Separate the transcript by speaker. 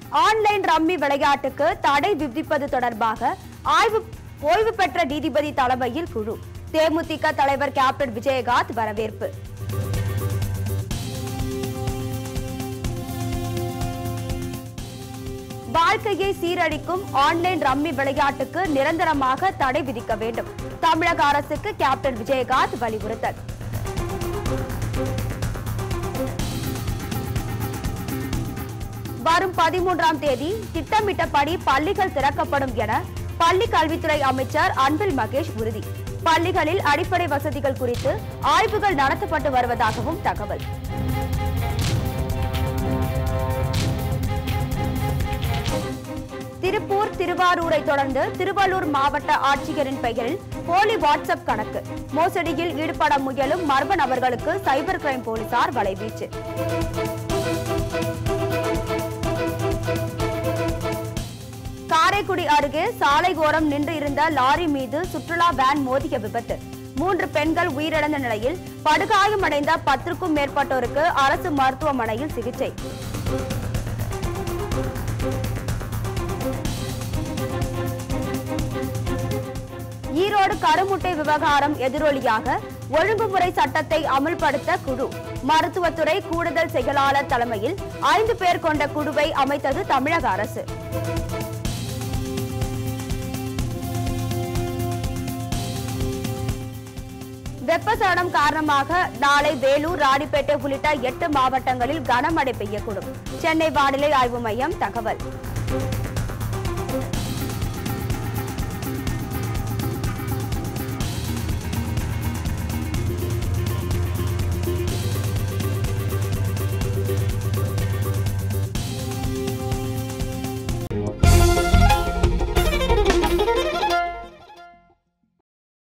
Speaker 1: online rummy விளையாட்டுக்கு தடை விதிப்பது தொடர்பாக ஆய்வு ஓய்வு பெற்ற நீதிபதி தலைமையில் குழு தேமுதிக தலைவர் கேப்டன் விஜயகாந்த் வரவேற்பு வாழ்க்கையை சீரழிக்கும் ஆன்லைன் ரம்மி விளையாட்டுக்கு நிரந்தரமாக தடை விதிக்க வேண்டும் தமிழக அரசுக்கு கேப்டன் விஜயகாந்த் வலியுறுத்தல் வரும் பதிமூன்றாம் தேதி திட்டமிட்டபடி பள்ளிகள் திறக்கப்படும் என பள்ளி கல்வித்துறை அமைச்சர் அன்பில் மகேஷ் உறுதி பள்ளிகளில் அடிப்படை வசதிகள் குறித்து ஆய்வுகள் நடத்தப்பட்டு வருவதாகவும் தகவல் திருப்பூர் திருவாரூரை தொடர்ந்து திருவள்ளூர் மாவட்ட ஆட்சியரின் பெயரில் போலி வாட்ஸ்அப் கணக்கு மோசடியில் ஈடுபட முயலும் மர்ம நபர்களுக்கு சைபர் கிரைம் போலீசார் வலைவீச்சு காரைக்குடி அருகே சாலை ஓரம் நின்று இருந்த லாரி மீது சுற்றுலா வேன் மோதிய விபத்து மூன்று பெண்கள் உயிரிழந்த நிலையில் படுகாயமடைந்த பத்திற்கும் மேற்பட்டோருக்கு அரசு மருத்துவமனையில் சிகிச்சை ஈரோடு கருமுட்டை விவகாரம் எதிரொலியாக ஒழுங்குமுறை சட்டத்தை அமல்படுத்த குழு மருத்துவத்துறை கூடுதல் செயலாளர் தலைமையில் ஐந்து பேர் கொண்ட குழுவை அமைத்தது தமிழக அரசு வெப்பசலனம் காரணமாக நாளை வேலூர் ராணிப்பேட்டை உள்ளிட்ட எட்டு மாவட்டங்களில் கனமழை பெய்யக்கூடும் சென்னை வானிலை ஆய்வு மையம் தகவல்